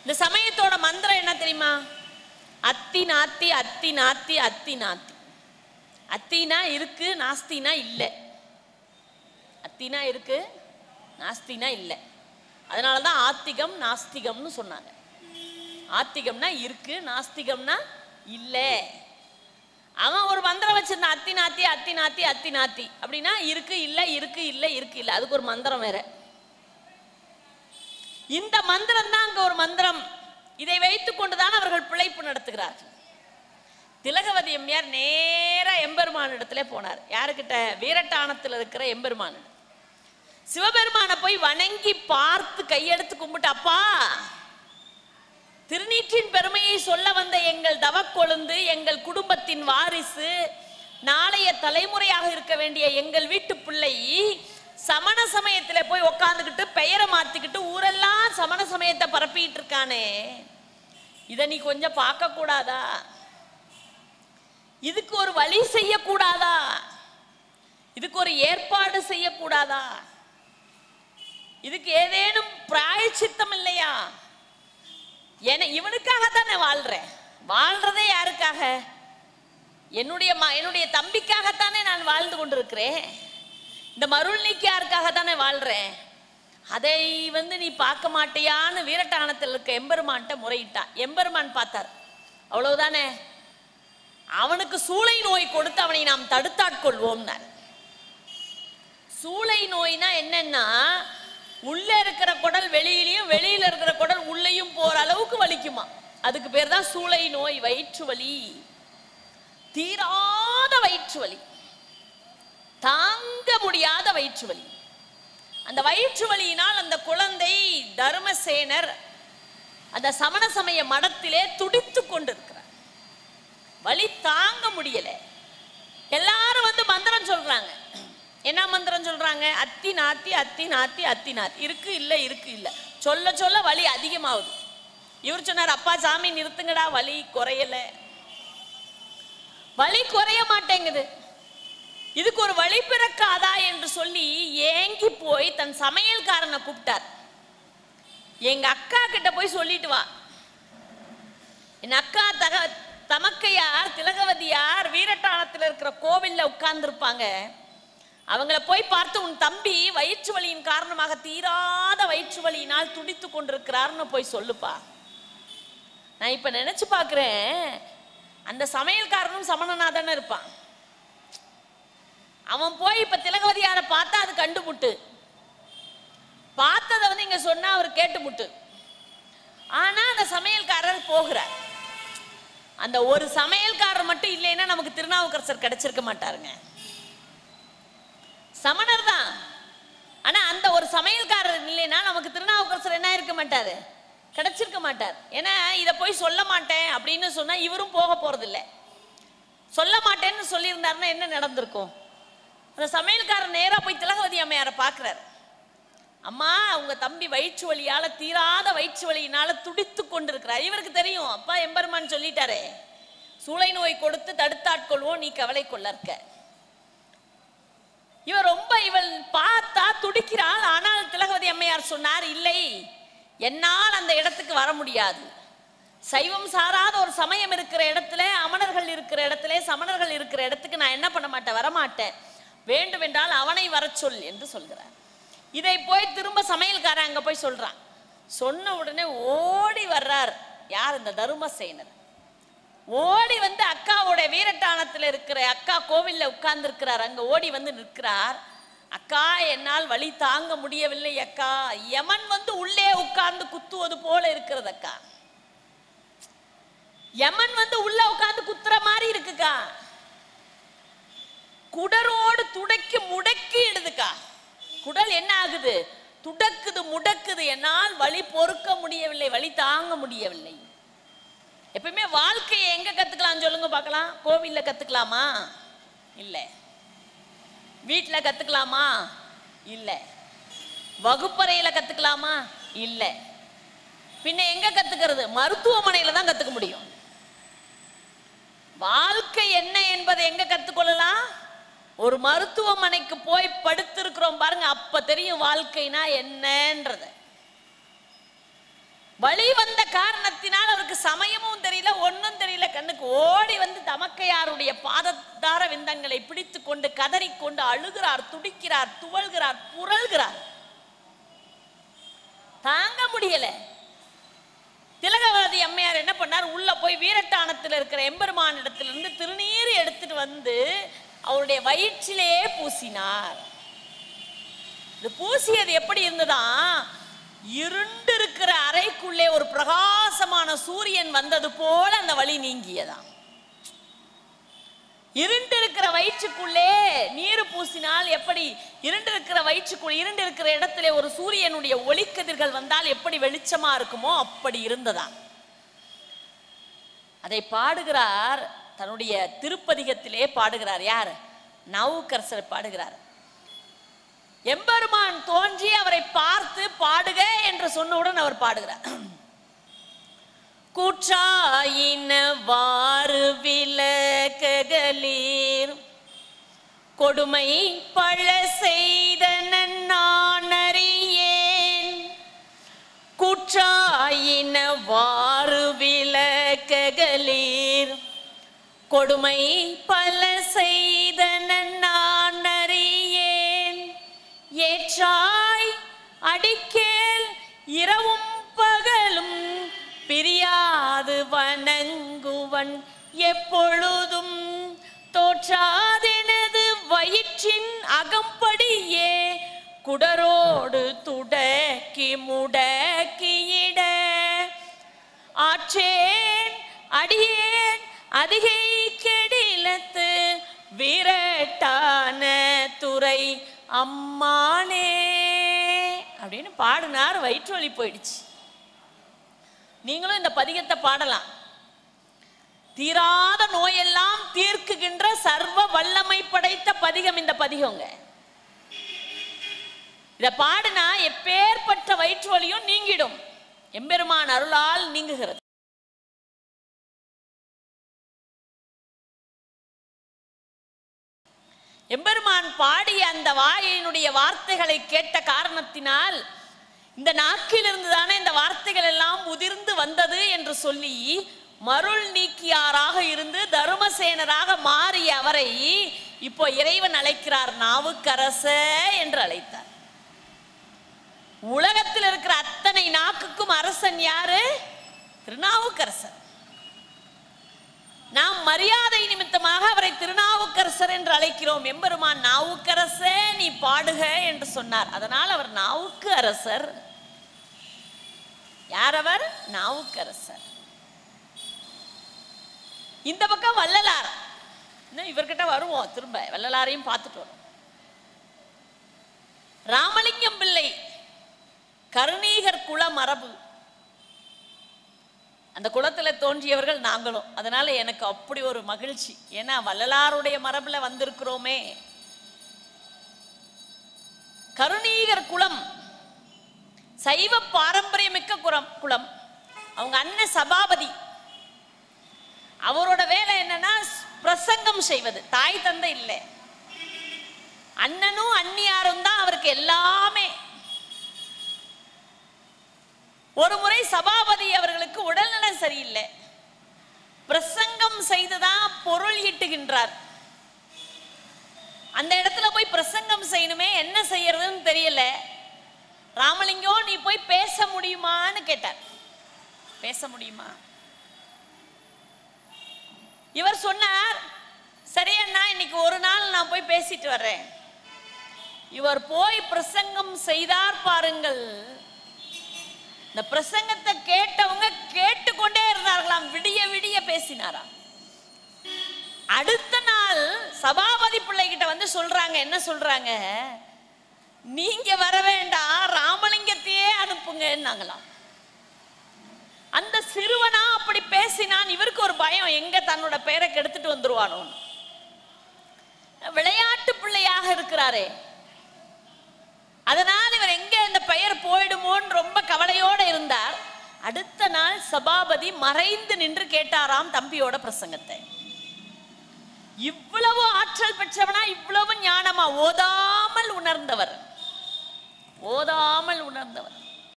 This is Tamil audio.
இந்த சமயத்தோட மந்திரம் என்ன தெரியுமா அத்தி நாத்தி அத்தி நாத்தி அத்தி நாத்தி அத்தினா இருக்கு நாஸ்தினா இல்லை அத்தினா இருக்கு நாஸ்தினா இல்லை அதனால தான் ஆத்திகம் நாஸ்திகம்னு சொன்னாங்க ஆத்திகம்னா இருக்கு நாஸ்திகம்னா இல்லை அவன் ஒரு மந்திரம் வச்சிருந்தான் அத்தி நாத்தி அத்தி நாத்தி அத்தி நாத்தி அப்படின்னா இருக்கு இல்லை இருக்கு இல்லை இருக்கு இல்லை அதுக்கு ஒரு மந்திரம் வேற இந்த மந்திரம் தான் அங்க ஒரு மந்திரம் இதை வைத்துக் கொண்டுதான் அவர்கள் பிழைப்பு நடத்துகிறார்கள் திலகவதி எம்மையார் நேரா எம்பெருமான் இடத்துல போனார் யாருக்கிட்ட வீரட்டானத்தில் இருக்கிற எம்பெருமான் சிவபெருமானை போய் வணங்கி பார்த்து கையெடுத்து கும்பிட்டு அப்பா திருநீற்றின் பெருமையை சொல்ல வந்த எங்கள் தவக்கொழுந்து எங்கள் குடும்பத்தின் வாரிசு நாளைய தலைமுறையாக இருக்க வேண்டிய எங்கள் வீட்டு பிள்ளை சமண சமயத்துல போய் உக்காந்துக்கிட்டு பெயரை மாத்திக்கிட்டு ஊரெல்லாம் சமண சமயத்தை பரப்பிட்டு இருக்கானே இதை நீ கொஞ்சம் பார்க்க கூடாதா இதுக்கு ஒரு வழி செய்யக்கூடாதா இதுக்கு ஒரு ஏற்பாடு செய்யக்கூடாதா இதுக்கு ஏதேனும் பிராயச்சித்தம் இல்லையா என இவனுக்காகத்தான் நான் வாழ்றேன் வாழ்றதே யாருக்காக என்னுடைய ம என்னுடைய தம்பிக்காகத்தானே நான் வாழ்ந்து கொண்டிருக்கிறேன் இந்த மருள் நீக்கியாருக்காக தானே வாழ்றேன் அதை வந்து நீ பார்க்க மாட்டியான்னு வீரட்டானத்தில் இருக்க எம்பெருமான்ட்ட முறையிட்டான் எம்பெருமான் பார்த்தார் அவ்வளவுதானே அவனுக்கு சூளை நோய் கொடுத்து அவனை நாம் தடுத்தாட்கொள்வோம்னார் சூளை நோய்னா என்னன்னா உள்ள இருக்கிற குடல் வெளியிலயும் வெளியில இருக்கிற குடல் உள்ளேயும் போற அளவுக்கு வலிக்குமா அதுக்கு பேர் தான் சூளை நோய் வயிற்று வலி தீராத வயிற்று வலி தாங்க முடியாத வயிற்று வலி அந்த வயிற்று வலியினால் அந்த குழந்தை தர்மசேனர் அந்த சமண சமய மடத்திலே துடித்து கொண்டிருக்கிறார் வலி தாங்க முடியல எல்லாரும் வந்து மந்திரம் சொல்றாங்க என்ன மந்திரம் சொல்றாங்க அத்தி நாத்தி அத்தி நாத்தி அத்தி நாத்தி இருக்கு இல்ல இருக்கு இல்ல சொல்ல சொல்ல வலி அதிகமாகுது இவர் சொன்னார் அப்பா சாமி நிறுத்துங்கடா வலி குறையல வலி குறைய மாட்டேங்குது இதுக்கு ஒரு வழி பிறக்காதா என்று சொல்லி ஏங்கி போய் தன் சமையல்காரனை கூப்பிட்டார் எங்க அக்கா கிட்ட போய் சொல்லிட்டு வா என் அக்கா தக தமக்கையார் திலகவதியார் வீரட்டானத்தில் இருக்கிற கோவில்ல உட்கார்ந்துருப்பாங்க அவங்கள போய் பார்த்து உன் தம்பி வயிற்று வலியின் காரணமாக தீராத வயிற்று வலியினால் துடித்து கொண்டிருக்கிறார்னு போய் சொல்லுப்பா நான் இப்ப நினைச்சு பார்க்கிறேன் அந்த சமையல்காரனும் சமணனா தானே இருப்பான் அவன் போய் இப்ப திலகவதியாரை பார்த்தா அது கண்டுமுட்டு பார்த்ததை வந்து இங்க சொன்னா அவர் கேட்டுமுட்டு ஆனா அந்த சமையல்காரர் போகிறார் அந்த ஒரு சமையல்காரர் மட்டும் இல்லைன்னா நமக்கு திருநாவுக்கரசர் கிடைச்சிருக்க மாட்டாருங்க சமணர் தான் ஆனா அந்த ஒரு சமையல்காரர் இல்லைன்னா நமக்கு திருநாவுக்கரசர் என்ன இருக்க மாட்டாரு கிடைச்சிருக்க மாட்டார் ஏன்னா இதை போய் சொல்ல மாட்டேன் அப்படின்னு சொன்னா இவரும் போக போறதில்ல சொல்ல மாட்டேன்னு சொல்லியிருந்தாருன்னா என்ன நடந்திருக்கும் அந்த சமையல்காரர் நேரா போய் திலகவதி அம்மையாரை பார்க்குறாரு அம்மா உங்க தம்பி வயிற்று வலியால தீராத வயிற்று வலியினால துடித்து கொண்டிருக்கிறார் இவருக்கு தெரியும் அப்பா எம்பெருமான் சொல்லிட்டாரே சூளை நோய் கொடுத்து தடுத்தாட்கொள்வோம் நீ கவலை கொள்ளற்க இவர் ரொம்ப இவள் பார்த்தா துடிக்கிறாள் ஆனால் திலகவதி அம்மையார் சொன்னார் இல்லை என்னால் அந்த இடத்துக்கு வர முடியாது சைவம் சாராத ஒரு சமயம் இருக்கிற இடத்துல அமணர்கள் இருக்கிற இடத்துல சமணர்கள் இருக்கிற இடத்துக்கு நான் என்ன பண்ண மாட்டேன் வரமாட்டேன் வேண்டுமென்றால் அவனை வரச் சொல் என்று சொல்கிறார் இதை போய் திரும்ப சமையல்காரன் அங்க போய் சொல்றான் சொன்ன உடனே ஓடி வர்றார் யார் இந்த தருமசேனர் ஓடி வந்து அக்காவோட வீரட்டானத்துல இருக்கிற அக்கா கோவில்ல உட்கார்ந்து இருக்கிறார் அங்க ஓடி வந்து நிற்கிறார் அக்கா என்னால் வலி தாங்க முடியவில்லை அக்கா யமன் வந்து உள்ளே உட்கார்ந்து குத்துவது போல இருக்கிறது அக்கா யமன் வந்து உள்ள உட்கார்ந்து குத்துற மாதிரி இருக்குக்கா குடரோடு துடைக்கு முடக்கி இடுதுக்கா குடல் என்ன ஆகுது துடக்குது முடக்குது என்னால் வலி பொறுக்க முடியவில்லை வலி தாங்க முடியவில்லை எப்பயுமே வாழ்க்கையை எங்க கத்துக்கலாம் சொல்லுங்க பார்க்கலாம் கோவில்ல கத்துக்கலாமா இல்லை வீட்ல கத்துக்கலாமா இல்லை வகுப்பறையில கத்துக்கலாமா இல்லை பின்ன எங்க கத்துக்கிறது மருத்துவமனையில தான் கத்துக்க முடியும் வாழ்க்கை என்ன என்பதை எங்க கத்துக்கொள்ளலாம் ஒரு மருத்துவமனைக்கு போய் படுத்திருக்கிறோம் பாருங்க அப்ப தெரியும் வாழ்க்கைனா என்னன்றது வழி வந்த காரணத்தினால் அவருக்கு சமயமும் தெரியல ஒன்றும் தெரியல கண்ணுக்கு ஓடி வந்து தமக்கையாருடைய பாதத்தார விந்தங்களை பிடித்து கொண்டு கதறிக்கொண்டு அழுகிறார் துடிக்கிறார் துவழ்கிறார் புரள்கிறார் தாங்க முடியல திலகவதி அம்மையார் என்ன பண்ணார் உள்ள போய் வீரட்டானத்தில் இருக்கிற எம்பெருமான் இடத்திலிருந்து திருநீர் எடுத்துட்டு வந்து அவருடைய வயிற்றிலே பூசினார் இது பூசியது எப்படி இருந்ததா இருண்டு இருக்கிற அறைக்குள்ளே ஒரு பிரகாசமான சூரியன் வந்தது போல அந்த வழி நீங்கியதாம் இருண்டு இருக்கிற வயிற்றுக்குள்ளே நீர் பூசினால் எப்படி இருண்டு இருக்கிற வயிற்றுக்குள் இருண்டு இருக்கிற இடத்துல ஒரு சூரியனுடைய ஒளிக்கதிர்கள் வந்தால் எப்படி வெளிச்சமா இருக்குமோ அப்படி இருந்ததாம் அதை பாடுகிறார் தன்னுடைய திருப்பதிகத்திலே பாடுகிறார் யார் நவுக்கரசர் பாடுகிறார் எம்பெருமான் தோன்றி அவரை பார்த்து பாடுக என்று சொன்னவுடன் அவர் பாடுகிறார் கூற்றாயின வாறு விலகலீர் கொடுமை பழ செய்த நான் அறியேன் கூற்றாயின வாறு விலகலீர் கொடுமை பல செய்த நான் அறியேன் ஏற்றாய் அடிக்கேல் இரவும் பகலும் பிரியாது வணங்குவன் எப்பொழுதும் தோற்றாதெனது வயிற்றின் அகம்படியே குடரோடு துடக்கி முடக்கியிட ஆற்றேன் அடியேன் அதிகை கெடிலத்து விரட்டான துறை அம்மானே அப்படின்னு பாடினார் வயிற்று வலி போயிடுச்சு நீங்களும் இந்த பதிகத்தை பாடலாம் தீராத நோயெல்லாம் தீர்க்குகின்ற சர்வ வல்லமை படைத்த பதிகம் இந்த பதிகங்க இத பாடினா எப்பேற்பட்ட வயிற்று வலியும் நீங்கிடும் எம்பெருமான் அருளால் நீங்குகிறது எம்பெருமான் பாடிய அந்த வாயினுடைய வார்த்தைகளை கேட்ட காரணத்தினால் இந்த நாக்கிலிருந்து தானே இந்த வார்த்தைகள் எல்லாம் உதிர்ந்து வந்தது என்று சொல்லி மருள் நீக்கியாராக இருந்து தருமசேனராக மாறிய அவரை இப்போ இறைவன் அழைக்கிறார் நாவுக்கரச என்று அழைத்தார் உலகத்தில் இருக்கிற அத்தனை நாக்குக்கும் அரசன் யாரு திருநாவுக்கரசர் நாம் மரியாதை நிமித்தமாக அவரை திருநாவுக்கரசர் என்று அழைக்கிறோம் எம்பெருமான் நாவுக்கரசே நீ பாடுக என்று சொன்னார் அதனால் அவர் நாவுக்கு அரசர் யார் அவர் நாவுக்கரசர் இந்த பக்கம் வள்ளலார் இன்னும் இவர்கிட்ட வருவோம் திரும்ப வள்ளலாரையும் பார்த்துட்டு வரும் ராமலிங்கம் பிள்ளை கருணீகர் குல மரபு அந்த குலத்துல தோன்றியவர்கள் நாங்களும் அதனால எனக்கு அப்படி ஒரு மகிழ்ச்சி ஏன்னா வள்ளலாருடைய மரபுல வந்திருக்கிறோமே கருணீகர் குலம் சைவ பாரம்பரியமிக்க குலம் குலம் அவங்க அண்ணன் சபாபதி அவரோட வேலை என்னன்னா பிரசங்கம் செய்வது தாய் தந்தை இல்லை அண்ணனும் அண்ணியாரும் தான் அவருக்கு எல்லாமே ஒரு முறை சபாபதி அவர்களுக்கு உடல்நலம் சரியில்லை பிரசங்கம் செய்துதான் பொருள் ஈட்டுகின்றார் அந்த இடத்துல போய் பிரசங்கம் செய்யணுமே என்ன செய்யறதுன்னு தெரியல ராமலிங்கம் நீ போய் பேச முடியுமான்னு கேட்டார் பேச முடியுமா இவர் சொன்னார் சரி அண்ணா இன்னைக்கு ஒரு நாள் நான் போய் பேசிட்டு வர்றேன் இவர் போய் பிரசங்கம் செய்தார் பாருங்கள் இந்த பிரசங்கத்தை கேட்டவங்க கேட்டுக்கொண்டே இருந்தார்களாம் விடிய விடிய பேசினாராம் அடுத்த நாள் சபாபதி பிள்ளைகிட்ட வந்து சொல்றாங்க என்ன சொல்றாங்க நீங்க வர வேண்டாம் ராமலிங்கத்தையே அனுப்புங்கன்னாங்களாம் அந்த சிறுவனா அப்படி பேசினான் இவருக்கு ஒரு பயம் எங்க தன்னோட பெயரை கெடுத்துட்டு வந்துருவானோ விளையாட்டு பிள்ளையாக இருக்கிறாரே அதனால் இவர் எங்க இந்த பெயர் போயிடுமோன்னு ரொம்ப கவலையோட இருந்தார் அடுத்த நாள் சபாபதி மறைந்து நின்று கேட்டாராம் தம்பியோட பிரசங்கத்தை இவ்வளவு ஆற்றல் பெற்றவனா இவ்வளவு ஞானமா ஓதாமல் உணர்ந்தவர் ஓதாமல் உணர்ந்தவர்